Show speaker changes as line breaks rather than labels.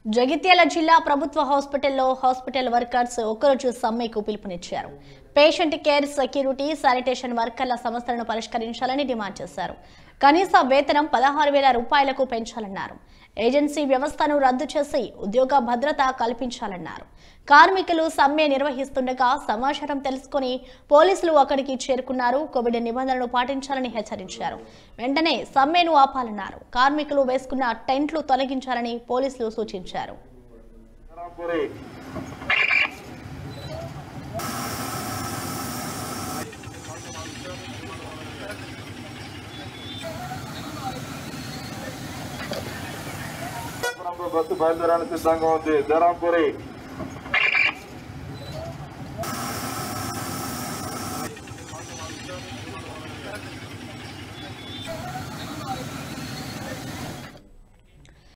జగిత్యాల జిల్లా ప్రభుత్వ హాస్పిటల్లో హాస్పిటల్ వర్కర్స్ ఒకరోజు సమ్మెకు పిలుపునిచ్చారు పేషెంట్ కేర్ సెక్యూరిటీ శానిటేషన్ వర్కర్ల సమస్యలను పరిష్కరించాలని డిమాండ్ చేశారు కనీస వేతనం పదహారు వేల రూపాయలకు పెంచాలన్నారు ఏజెన్సీ వ్యవస్థను రద్దు చేసి ఉద్యోగ భద్రత కల్పించాలన్నారు కార్మికులు సమ్మె నిర్వహిస్తుండగా సమాచారం తెలుసుకుని పోలీసులు అక్కడికి చేరుకున్నారు కోవిడ్ నిబంధనలు పాటించాలని హెచ్చరించారు వెంటనే సమ్మెను ఆపాలన్నారు కార్మికులు వేసుకున్న టెంట్లు తొలగించాలని పోలీసులు సూచించారు
రాంపురి బస్సు బయలుదేరడానికి సిద్ధంగా ఉంది ధరాంపురి